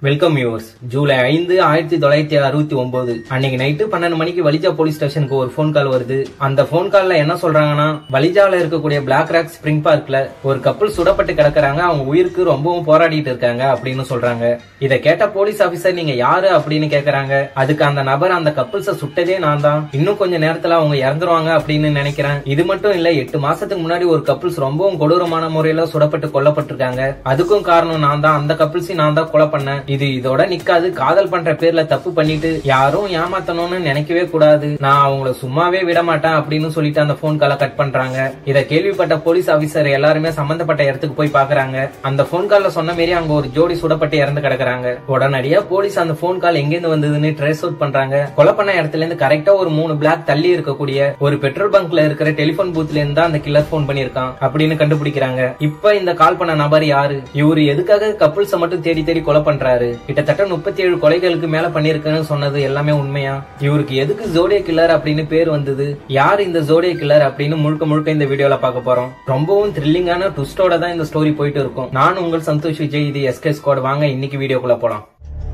welcome viewers July ஐந்து ஆயிரத்தி தொள்ளாயிரத்தி அறுபத்தி ஒன்பது அன்னைக்கு நைட்டு பன்னெண்டு மணிக்கு வலிஜா போலீஸ் ஸ்டேஷனுக்கு ஒரு ஃபோன் கால் வருது அந்த ஃபோன் கால்ல என்ன சொல்றாங்கன்னா வலிஜால இருக்கக்கூடிய பிளாக் ராக் ஸ்பிரிங் பார்க்ல ஒரு கப்பல் சுடப்பட்டு கிடக்குறாங்க அவங்க உயிருக்கு ரொம்பவும் போராடிட்டு இருக்காங்க அப்படின்னு சொல்றாங்க இத கேட்ட போலீஸ் ஆபீசர் நீங்க யாரு அப்படின்னு கேக்குறாங்க அதுக்கு அந்த நபர் அந்த கப்பல்ஸ சுட்டதே நான் தான் இன்னும் கொஞ்ச நேரத்துல அவங்க இறந்துருவாங்க அப்படின்னு நினைக்கிறேன் இது மட்டும் இல்ல எட்டு மாசத்துக்கு முன்னாடி ஒரு கப்பல்ஸ் ரொம்பவும் கொடூரமான முறையில சுடப்பட்டு கொல்லப்பட்டிருக்காங்க அதுக்கும் காரணம் நான் தான் அந்த கப்பல்ஸையும் நான் தான் கொலை பண்ணேன் இது இதோட நிக்காது காதல் பண்ற பேர்ல தப்பு பண்ணிட்டு யாரும் ஏமாத்தணும்னு நினைக்கவே கூடாது நான் அவங்கள சும்மாவே விட மாட்டேன் அப்படின்னு சொல்லிட்டு அந்த போன் காலை கட் பண்றாங்க இத கேள்விப்பட்ட போலீஸ் ஆபீசர் எல்லாருமே சம்பந்தப்பட்ட இடத்துக்கு போய் பாக்குறாங்க அந்த போன் கால்ல சொன்ன மாரி அங்க ஒரு ஜோடி சுடப்பட்டு இறந்து கிடக்குறாங்க உடனடியா போலீஸ் அந்த போன் கால் எங்கிருந்து வந்ததுன்னு ட்ரேஸ் அவுட் பண்றாங்க கொலை பண்ண இடத்துல இருந்து கரெக்டா ஒரு மூணு பிளாக் தள்ளி இருக்கக்கூடிய ஒரு பெட்ரோல் பங்க்ல இருக்கிற டெலிபோன் பூத்ல இருந்து தான் அந்த கில்லர் போன் பண்ணிருக்கான் அப்படின்னு கண்டுபிடிக்கிறாங்க இப்ப இந்த கால் பண்ண நபர் யாரு இவரு எதுக்காக கப்புள்ஸ மட்டும் தேடி தேடி கொலை பண்றாரு கிட்டத்தட்ட முப்பத்தி ஏழு கொலைகளுக்கு மேல பண்ணிருக்கேன்னு சொன்னது எல்லாமே உண்மையா இவருக்கு எதுக்கு ஜோடிய கில்லர் அப்படின்னு பேர் வந்தது யார் இந்த ஜோடிய கில்லர் அப்படின்னு முழுக்க முழுக்க இந்த வீடியோல பார்க்க போறோம் ரொம்பவும் த்ரில்லிங்கான ட்விஸ்டோட தான் இந்த ஸ்டோரி போயிட்டு இருக்கும் நான் உங்கள் சந்தோஷ் விஜய் இது எஸ்கே ஸ்குவாட் வாங்க இன்னைக்கு வீடியோக்குள்ள போலாம்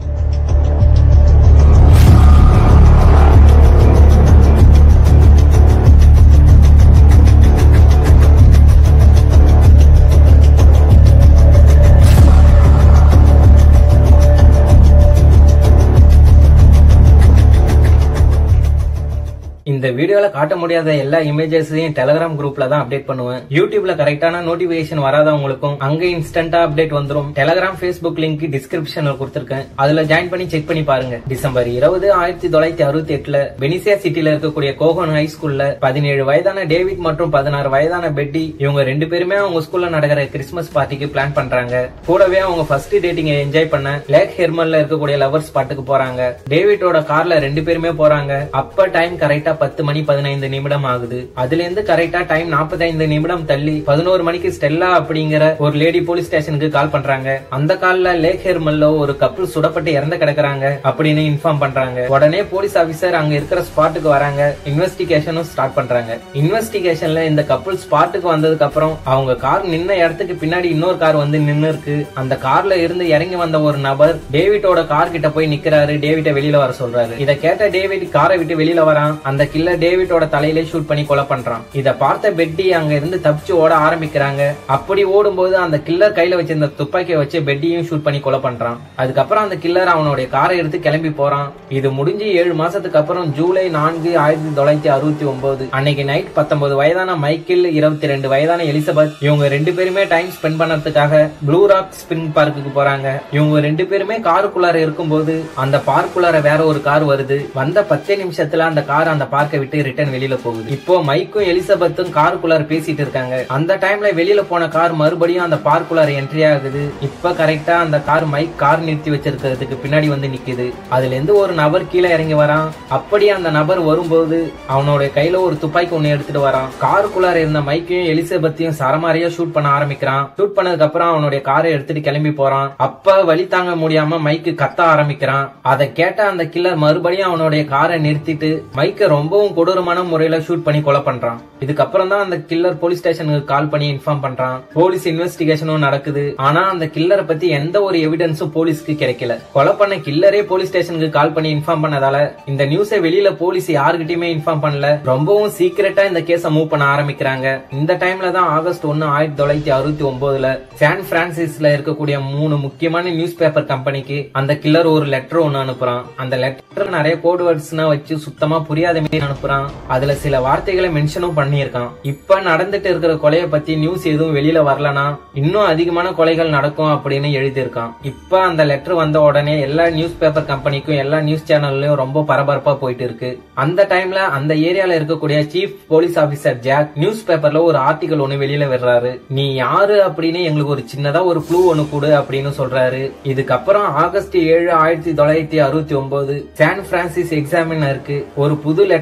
இந்த வீடியோல காட்ட முடியாத எல்லா இமேஜஸையும் டெலிகிராம் குரூப்ல தான் அப்டேட் பண்ணுவேன் யூடியூப்ல கரெக்டான நோட்டிபிகேஷன் வராதவங்களுக்கும் அங்க இன்ஸ்டன்டா அப்டேட் வந்துரும் டெலிகிராம் ஃபேஸ்புக் லிங்க் டிஸ்கிரிப்ஷன்ல கொடுத்திருக்கேன் அதுல ஜாயின் பண்ணி செக் பண்ணி பாருங்க டிசம்பர் இருபது ஆயிரத்தி தொள்ளாயிரத்தி அறுபத்தி எட்டுல வெனிசியா சிட்டில இருக்கக்கூடிய கோகன் ஹை ஸ்கூல்ல பதினேழு வயதான டேவிட் மற்றும் பதினாறு வயதான பெட்டி இவங்க ரெண்டு பேருமே அவங்க ஸ்கூல்ல நடக்கிற கிறிஸ்துமஸ் பார்ட்டிக்கு பிளான் பண்றாங்க கூடவே அவங்க ஃபர்ஸ்ட் டேட்டிங் என்ஜாய் பண்ண லேக் ஹெர்மல்ல இருக்கக்கூடிய லவர்ஸ் ஸ்பாட்டுக்கு போறாங்க டேவிட்டோட கார்ல ரெண்டு பேருமே போறாங்க அப்ப டைம் கரெக்டா பத்து மணி பதினைந்து நிமிடம் ஆகுது அதுல இருந்து கரெக்டா டைம் நாற்பத்தைந்து நிமிடம் தள்ளி பதினோரு மணிக்கு ஸ்டெல்லா அப்படிங்கிற ஒரு லேடி போலீஸ் ஸ்டேஷனுக்கு கால் பண்றாங்க அந்த கால்ல லேக் ஹெர்மல்ல ஒரு கப்பல் சுடப்பட்டு இறந்து கிடக்குறாங்க அப்படின்னு இன்ஃபார்ம் பண்றாங்க உடனே போலீஸ் ஆபீசர் அங்க இருக்கிற ஸ்பாட்டுக்கு வராங்க இன்வெஸ்டிகேஷனும் ஸ்டார்ட் பண்றாங்க இன்வெஸ்டிகேஷன்ல இந்த கப்பல் ஸ்பாட்டுக்கு வந்ததுக்கு அப்புறம் அவங்க கார் நின்ன இடத்துக்கு பின்னாடி இன்னொரு கார் வந்து நின்னு இருக்கு அந்த கார்ல இருந்து இறங்கி வந்த ஒரு நபர் டேவிட்டோட கார் கிட்ட போய் நிக்கிறாரு டேவிட்ட வெளியில வர சொல்றாரு இத கேட்ட டேவிட் காரை விட்டு வெளியில வரான் அந்த கில்லர் டேவிட்டோட தலையிலே ஷூட் பண்ணி கொலை பண்றான் இத பார்த்த பெட்டி அங்க இருந்து தப்பிச்சு ஓட ஆரம்பிக்கிறாங்க அப்படி ஓடும்போது அந்த கில்லர் கையில வச்சிருந்த துப்பாக்கியை வச்சு பெட்டியும் ஷூட் பண்ணி கொலை பண்றான் அதுக்கப்புறம் அந்த கில்லர் அவனுடைய காரை எடுத்து கிளம்பி போறான் இது முடிஞ்சு ஏழு மாசத்துக்கு அப்புறம் ஜூலை நான்கு ஆயிரத்தி தொள்ளாயிரத்தி அறுபத்தி ஒன்பது அன்னைக்கு நைட் பத்தொன்பது வயதான மைக்கேல் இருபத்தி ரெண்டு வயதான எலிசபெத் இவங்க ரெண்டு பேருமே டைம் ஸ்பெண்ட் பண்ணறதுக்காக ப்ளூ ராக் ஸ்பிரிங் பார்க்குக்கு போறாங்க இவங்க ரெண்டு பேருமே காருக்குள்ளார இருக்கும்போது அந்த பார்க்குள்ளார வேற ஒரு கார் வருது வந்த பத்தே நிமிஷத்துல அந்த கார் அந்த பார்க்கை விட்டு ரிட்டர்ன் வெளியில போகுது இப்போ மைக்கும் எலிசபெத்தும் காருக்குள்ளார பேசிட்டு இருக்காங்க அந்த டைம்ல வெளியில போன கார் மறுபடியும் அந்த பார்க்குள்ளார என்ட்ரி ஆகுது இப்ப கரெக்டா அந்த கார் மைக் கார் நிறுத்தி வச்சிருக்கிறதுக்கு பின்னாடி வந்து நிக்குது அதுல இருந்து ஒரு நபர் கீழே இறங்கி வரான் அப்படியே அந்த நபர் வரும்போது அவனோட கையில ஒரு துப்பாக்கி ஒண்ணு எடுத்துட்டு வரான் காருக்குள்ளார இருந்த மைக்கையும் எலிசபெத்தையும் சரமாரியா ஷூட் பண்ண ஆரம்பிக்கிறான் ஷூட் பண்ணதுக்கு அப்புறம் அவனுடைய காரை எடுத்துட்டு கிளம்பி போறான் அப்ப வழி தாங்க முடியாம மைக்கு கத்த ஆரம்பிக்கிறான் அதை கேட்ட அந்த கில்லர் மறுபடியும் அவனுடைய காரை நிறுத்திட்டு மைக்க ரொம்பவும் கொடூரமான முறையில ஷூட் பண்ணி கொலை பண்றான் இதுக்கப்புறம் தான் அந்த கில்லர் போலீஸ் ஸ்டேஷனுக்கு கால் பண்ணி இன்ஃபார்ம் பண்றான் போலீஸ் இன்வெஸ்டிகேஷனும் நடக்குது ஆனா அந்த கில்லரை பத்தி எந்த ஒரு எவிடன்ஸும் போலீஸ்க்கு கிடைக்கல கொலை பண்ண கில்லரே போலீஸ் ஸ்டேஷனுக்கு கால் பண்ணி இன்ஃபார்ம் பண்ணதால இந்த நியூஸை வெளியில போலீஸ் யாருகிட்டயுமே இன்ஃபார்ம் பண்ணல ரொம்பவும் சீக்கிரட்டா இந்த கேஸ மூவ் பண்ண ஆரம்பிக்கிறாங்க இந்த டைம்ல தான் ஆகஸ்ட் ஒன்னு ஆயிரத்தி தொள்ளாயிரத்தி அறுபத்தி ஒன்பதுல சான் பிரான்சிஸ்ல இருக்கக்கூடிய மூணு முக்கியமான நியூஸ் பேப்பர் கம்பெனிக்கு அந்த கில்லர் ஒரு லெட்டர் ஒன்னு அனுப்புறான் அந்த லெட்டர் நிறைய கோட் வேர்ட்ஸ்னா வச்சு சுத்தமா புரியாத மாதிரி அனுப்புறான் அதுல சில வார்த்தைகளை மென்ஷனும் பண்ணியிருக்கான் இப்ப நடந்துட்டு இருக்கிற கொலைய பத்தி நியூஸ் எதுவும் வெளியில வரலனா இன்னும் அதிகமான கொலைகள் நடக்கும் அப்படின்னு எழுதியிருக்கான் இப்ப அந்த லெட்டர் வந்த உடனே எல்லா நியூஸ் பேப்பர் கம்பெனிக்கும் எல்லா நியூஸ் சேனல்லயும் ரொம்ப பரபரப்பா போயிட்டு இருக்கு அந்த டைம்ல அந்த ஏரியால இருக்கக்கூடிய chief police officer Jack news பேப்பர்ல ஒரு ஆர்டிகல் ஒண்ணு வெளியில விடுறாரு நீ யாரு அப்படின்னு எங்களுக்கு ஒரு சின்னதா ஒரு க்ளூ ஒண்ணு கொடு அப்படின்னு சொல்றாரு இதுக்கப்புறம் ஆகஸ்ட் ஏழு ஆயிரத்தி தொள்ளாயிரத்தி அறுபத்தி ஒன்பது சான் பிரான்சிஸ் எக்ஸாமினருக்கு ஒரு புது லெட்டர் ஒண்ணு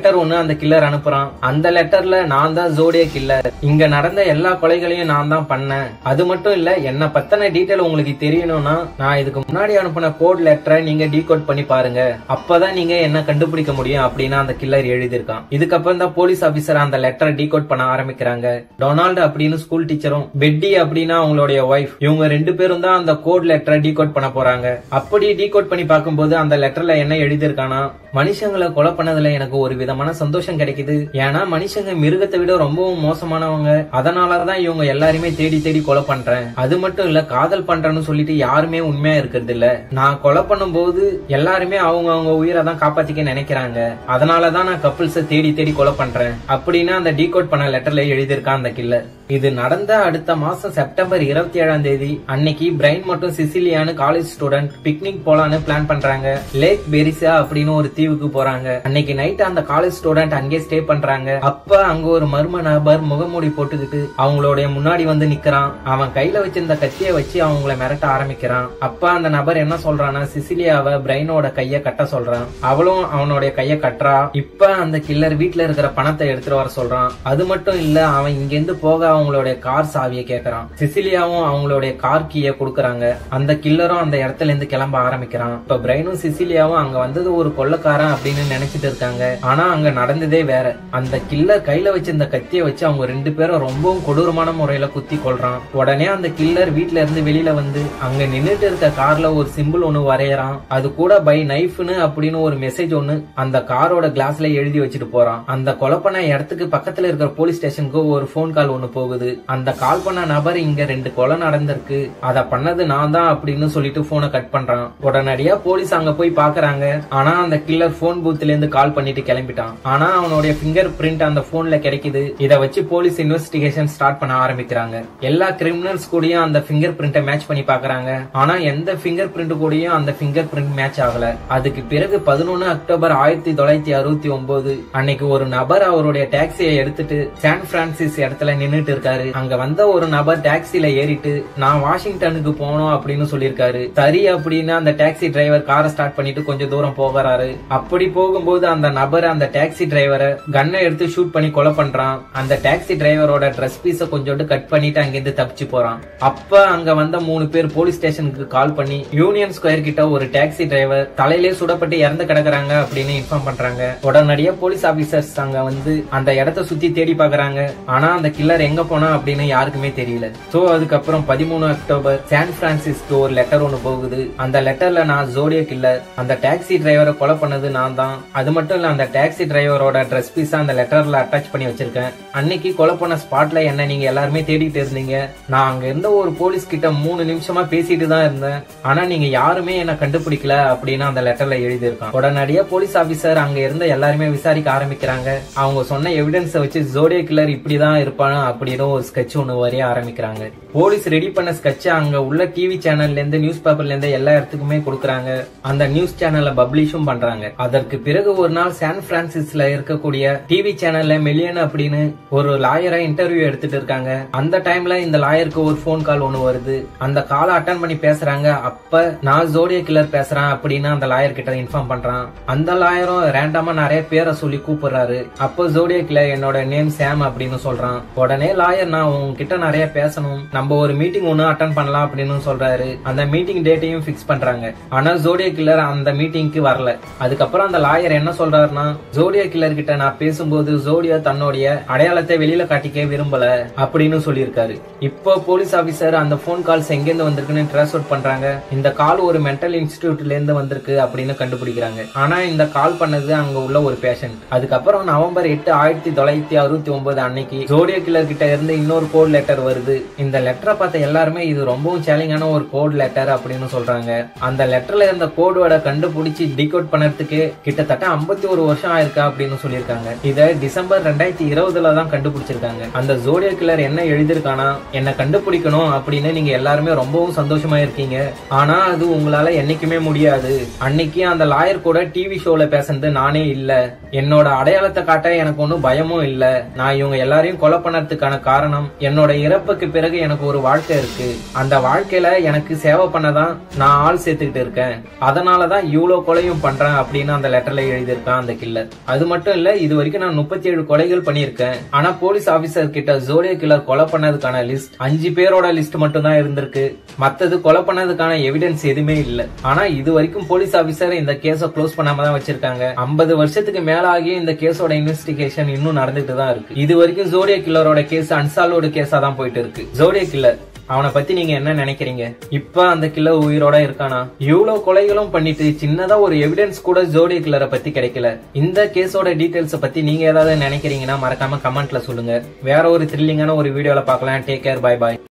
அந்த கில்லர் அனுப்புறான் அந்த லெட்டர்ல நான் தான் ஜோடியா கில்லர் இங்க நடந்த எல்லா கொலைகளையும் நான் தான் பண்ணேன் அது மட்டும் இல்ல என்ன பத்தின டீட்டெயில் உங்களுக்கு தெரியணும்னா நான் இதுக்கு முன்னாடி அனுப்பின கோட் லெட்டரை நீங்க டீகோட் பண்ணி பாருங்க அப்பதான் நீங்க என்ன கண்டுபிடிக்க முடியும் அப்படின்னு அந்த கில்லர் எழுதியிருக்கான் இதுக்கப்புறம் தான் போலீஸ் ஆபீசர் அந்த லெட்டரை டீகோட் பண்ண ஆரம்பிக்கிறாங்க டொனால்டு அப்படின்னு ஸ்கூல் டீச்சரும் பெட்டி அப்படின்னா அவங்களுடைய ஒய்ஃப் இவங்க ரெண்டு பேரும் தான் அந்த கோட் லெட்டரை டீகோட் பண்ண போறாங்க அப்படி டீகோட் பண்ணி பார்க்கும்போது அந்த லெட்டர்ல என்ன எழுதியிருக்கானா மனுஷங்களை கொலை பண்ணதுல எனக்கு ஒரு விதமான சந்தோஷம் கிடைக்குது ஏன்னா மனுஷங்க மிருகத்தை விட ரொம்பவும் மோசமானவங்க அதனாலதான் இவங்க எல்லாருமே தேடி தேடி கொலை பண்றேன் அது மட்டும் இல்ல காதல் பண்றேன்னு சொல்லிட்டு யாருமே உண்மையா இருக்கிறது இல்ல நான் கொலை பண்ணும்போது எல்லாருமே அவங்க அவங்க உயிரை தான் காப்பாத்திக்க நினைக்கிறாங்க அதனாலதான் நான் கப்பிள்ஸ தேடி தேடி கொலை பண்றேன் அப்படின்னு அந்த டீகோட் பண்ண லெட்டர்ல எழுதியிருக்கான் அந்த கில்லர் இது நடந்த அடுத்த மாசம் செப்டம்பர் இருபத்தி ஏழாம் தேதி அன்னைக்கு பிரைன் மற்றும் சிசிலியானு காலேஜ் ஸ்டூடெண்ட் பிக்னிக் போலான்னு பிளான் பண்றாங்க லேக் பெரிசா அப்படின்னு ஒரு தீவுக்கு போறாங்க அன்னைக்கு நைட் அந்த காலேஜ் ஸ்டூடெண்ட் அங்கே ஸ்டே பண்றாங்க அப்ப அங்க ஒரு மர்ம நபர் முகமூடி போட்டுக்கிட்டு அவங்களுடைய முன்னாடி வந்து நிக்கிறான் அவன் கையில வச்சிருந்த கத்திய வச்சு அவங்கள மிரட்ட ஆரம்பிக்கிறான் அப்ப அந்த நபர் என்ன சொல்றான்னா சிசிலியாவை பிரைனோட கைய கட்ட சொல்றான் அவளும் அவனுடைய கைய கட்டுறா இப்ப அந்த கில்லர் வீட்ல இருக்கிற பணத்தை எடுத்துட்டு வர சொல்றான் அது மட்டும் இல்ல அவன் இங்க இருந்து போக அவங்களுடைய கார் சாவியை கேக்குறான் சிசிலியாவும் அவங்களுடைய கார் கீய கொடுக்கறாங்க அந்த கில்லரும் அந்த இடத்துல இருந்து கிளம்ப ஆரம்பிக்கிறான் இப்ப பிரைனும் சிசிலியாவும் அங்க வந்தது ஒரு கொள்ளக்காரன் அப்படின்னு நினைச்சிட்டு இருக்காங்க ஆனா அங்க நடந்ததே வேற அந்த கில்லர் கையில வச்சிருந்த கத்திய வச்சு அவங்க ரெண்டு பேரும் ரொம்பவும் கொடூரமான முறையில குத்தி கொள்றான் உடனே அந்த கில்லர் வீட்ல இருந்து வெளியில வந்து அங்க நின்னுட்டு இருக்க கார்ல ஒரு சிம்பிள் ஒண்ணு வரையறான் அது கூட பை நைஃப்னு அப்படின்னு ஒரு மெசேஜ் ஒண்ணு அந்த காரோட கிளாஸ்ல எழுதி வச்சுட்டு போறான் அந்த கொலை பண்ண இடத்துக்கு பக்கத்துல இருக்கிற போலீஸ் ஸ்டேஷனுக்கு ஒரு ஃபோன் கால் ஒண்ணு போகுது அந்த கால் பண்ண நபர் இங்க ரெண்டு கொலை நடந்திருக்கு அத பண்ணது நான் தான் அப்படின்னு சொல்லிட்டு போனை கட் பண்றான் உடனடியா போலீஸ் அங்க போய் பாக்குறாங்க ஆனா அந்த கில்லர் போன் பூத்ல இருந்து கால் பண்ணிட்டு கிளம்பிட்டான் ஆனா அவனுடைய பிங்கர் பிரிண்ட் அந்த போன்ல கிடைக்குது இத வச்சு போலீஸ் இன்வெஸ்டிகேஷன் ஸ்டார்ட் பண்ண ஆரம்பிக்கிறாங்க எல்லா கிரிமினல்ஸ் கூடயும் அந்த பிங்கர் பிரிண்ட மேட்ச் பண்ணி பாக்குறாங்க ஆனா எந்த பிங்கர் பிரிண்ட் கூடயும் அந்த பிங்கர் பிரிண்ட் மேட்ச் ஆகல அதுக்கு பிறகு பதினொன்னு அக்டோபர் ஆயிரத்தி தொள்ளாயிரத்தி அறுபத்தி ஒன்பது அன்னைக்கு ஒரு நபர் அவருடைய டாக்ஸியை எடுத்துட்டு சான் பிரான்சிஸ் இடத்துல நின்னுட்டு இருக்காரு அங்க வந்த ஒரு நபர் டாக்ஸில ஏறிட்டு நான் வாஷிங்டனுக்கு போனோம் அப்படின்னு சொல்லியிருக்காரு சரி அப்படின்னு அந்த டாக்ஸி டிரைவர் காரை ஸ்டார்ட் பண்ணிட்டு கொஞ்சம் தூரம் போகிறாரு அப்படி போகும்போது அந்த நபர் அந்த டாக்ஸி டிரைவரை கன்னை எடுத்து ஷூட் பண்ணி கொலை பண்றான் அந்த டாக்ஸி டிரைவரோட ட்ரெஸ் பீஸ கொஞ்சோண்டு கட் பண்ணிட்டு அங்கிருந்து தப்பிச்சு போறான் அப்ப அங்க வந்த மூணு பேர் போலீஸ் ஸ்டேஷனுக்கு கால் பண்ணி யூனியன் ஸ்கொயர் கிட்ட ஒரு டாக்ஸி டிரைவர் தலையிலே சுடப்பட்டு இறந்து கிடக்குறாங்க அப்படின்னு இன்ஃபார்ம் பண்றாங்க உடனடியா போலீஸ் ஆபீசர்ஸ் அங்க வந்து அந்த இடத்த சுத்தி தேடி பாக்குறாங்க ஆனா அந்த கில்லர் எங்க போனா அப்படின்னு யாருக்குமே தெரியல சோ அதுக்கப்புறம் பதிமூணு அக்டோபர் சான் பிரான்சிஸ்க்கு ஒரு லெட்டர் ஒண்ணு போகுது அந்த லெட்டர்ல நான் ஜோடியா கில்லர் அந்த டாக்ஸி டிரைவரை கொலை பண்ணது நான் தான் அது மட்டும் இல்ல அந்த டாக்ஸி டிரைவரோட ட்ரெஸ் பீஸ் அந்த லெட்டர்ல அட்டாச் பண்ணி வச்சிருக்கேன் அன்னைக்கு கொலை பண்ண ஸ்பாட்ல என்ன நீங்க எல்லாருமே தேடிட்டு இருந்தீங்க நான் அங்க இருந்த ஒரு போலீஸ் கிட்ட மூணு நிமிஷமா பேசிட்டு தான் இருந்தேன் ஆனா நீங்க யாருமே என்ன கண்டுபிடிக்கல அப்படின்னு அந்த லெட்டர்ல எழுதியிருக்கான் உடனடியா போலீஸ் ஆபீசர் அங்க இருந்த எல்லாருமே விசாரிக்க ஆரம்பிக்கிறாங்க அவங்க சொன்ன எவிடன்ஸை வச்சு ஜோடியா கில்லர் இப்படிதான் இருப்பானு அப்படின்னு ஒரு ஸ்கெட்ச் ஒண்ணு வரைய ஆரம்பிக்கிறாங்க போலீஸ் ரெடி பண்ண ஸ்கெட்ச் அங்க உள்ள டிவி சேனல்ல இருந்து நியூஸ் பேப்பர்ல இருந்து எல்லா இடத்துக்குமே கொடுக்கறாங்க அந்த நியூஸ் சேனல்ல பப்ளிஷும் பண்றாங்க அதற்கு பிறகு ஒரு நாள் சான் பிரான்சிஸ்ல இருக்கக்கூடிய டிவி சேனல்ல மெலியன் அப்படின்னு ஒரு லாயரை இன்டர்வியூ எடுத்துட்டு இருக்காங்க அந்த டைம்ல இந்த லாயருக்கு ஒரு ஃபோன் கால் ஒண்ணு வருது அந்த காலை அட்டன் பண்ணி பேசுறாங்க அப்ப நான் ஜோடியா கில்லர் பேசுறேன் அப்படின்னு அந்த லாயர் கிட்ட இன்ஃபார்ம் பண்றான் அந்த லாயரும் ரேண்டமா நிறைய பேரை சொல்லி கூப்பிடுறாரு அப்போ ஜோடியா கில்லர் என்னோட நேம் சாம் அப்படின்னு சொல்றான் உடனே லாயர் நான் உங்ககிட்ட நிறைய பேசணும் நம்ம ஒரு மீட்டிங் ஒண்ணு அட்டன் பண்ணலாம் அப்படின்னு சொல்றாரு அந்த மீட்டிங் டேட்டையும் ஃபிக்ஸ் பண்றாங்க ஆனா ஜோடியா கில்லர் அந்த மீட்டிங்க்கு வரல அதுக்கப்புறம் அந்த லாயர் என்ன சொல்றாருன்னா ஜோடியா கில்லர் கிட்ட நான் பேசும்போது ஜோடியா தன்னுடைய அடையாளத்தை வெளியில காட்டிக்க விரும்பல அப்படின்னு சொல்லியிருக்காரு இப்போ போலீஸ் ஆபீசர் அந்த போன் கால்ஸ் எங்கேருந்து வந்திருக்குன்னு ட்ரேஸ் அவுட் பண்றாங்க இந்த கால் ஒரு மென்டல் இன்ஸ்டிடியூட்ல இருந்து வந்திருக்கு அப்படின்னு கண்டுபிடிக்கிறாங்க ஆனா இந்த கால் பண்ணது அங்க உள்ள ஒரு பேஷண்ட் அதுக்கப்புறம் நவம்பர் எட்டு ஆயிரத்தி தொள்ளாயிரத்தி அறுபத்தி ஒன்பது அன்னைக்கு ஜோடியா கில்லர் கிட்ட இருந்து இன்னொரு கோட் லெட்டர் வருது இந்த லெட்டரை பார்த்த எல்லாருமே இது ரொம்பவும் சேலிங்கான ஒரு கோட் லெட்டர் அப்படின்னு சொல்றாங்க அந்த லெட்டர்ல இருந்த கோடோட கண்டுபிடிச்சு டிகோட் பண்ணறதுக்கு கிட்டத்தட்ட 51 ஒரு வருஷம் ஆயிருக்கா அப்படின்னு சொல்லியிருக்காங்க இத டிசம்பர் ரெண்டாயிரத்தி இருபதுல தான் கண்டுபிடிச்சிருக்காங்க அந்த ஜோடியா கில்லர் என்ன எழுதியிருக்கானா என்ன கண்டுபிடிக்கணும் அப்படின்னு நீங்க எல்லாருமே ரொம்பவும் சந்தோஷமா இருக்கீங்க ஆனா அது உங்களால என்னைக்குமே முடியாது அன்னைக்கு அந்த லாயர் கூட டிவி ஷோல பேசுனது நானே இல்ல என்னோட அடையாளத்தை காட்ட எனக்கு ஒன்னும் பயமும் இல்ல நான் இவங்க எல்லாரையும் கொலை பண்ணறதுக்கான காரணம் என்னோட இறப்புக்கு பிறகு எனக்கு ஒரு வாழ்க்கை இருக்கு அந்த வாழ்க்கையில எனக்கு சேவை பண்ணதான் நான் ஆள் சேர்த்துக்கிட்டு இருக்கேன் அதனாலதான் இவ்வளவு கொலையும் பண்றேன் அப்படின்னு அந்த லெட்டர்ல எழுதியிருக்கான் அந்த கில்லர் அது மட்டும் மட்டும் இல்ல இது வரைக்கும் நான் முப்பத்தி ஏழு கொலைகள் பண்ணியிருக்கேன் ஆனா போலீஸ் ஆபீசர் கிட்ட ஜோடியா கில்லர் கொலை பண்ணதுக்கான லிஸ்ட் அஞ்சு பேரோட லிஸ்ட் மட்டும் தான் இருந்திருக்கு மத்தது கொலை பண்ணதுக்கான எவிடன்ஸ் எதுவுமே இல்ல ஆனா இது வரைக்கும் போலீஸ் ஆபீசர் இந்த கேஸ க்ளோஸ் பண்ணாம தான் வச்சிருக்காங்க ஐம்பது வருஷத்துக்கு மேல ஆகியும் இந்த கேஸோட இன்வெஸ்டிகேஷன் இன்னும் நடந்துட்டு தான் இருக்கு இது வரைக்கும் ஜோடியா கில்லரோட கேஸ் அன்சால்வோட கேஸா தான் போயிட்டு இருக்கு ஜோடியா கில்லர் அவனை பத்தி நீங்க என்ன நினைக்கிறீங்க இப்ப அந்த கில்லர் உயிரோட இருக்கானா இவ்வளவு கொலைகளும் பண்ணிட்டு சின்னதா ஒரு எவிடன்ஸ் கூட ஜோடி கில்லரை பத்தி கிடைக்கல இந்த கேஸோட டீடைல்ஸ் பத்தி நீங்க ஏதாவது நினைக்கிறீங்கன்னா மறக்காம கமெண்ட்ல சொல்லுங்க வேற ஒரு த்ரில்லிங்கான ஒரு வீடியோல பார்க்கலாம் டேக் கேர் பை பாய்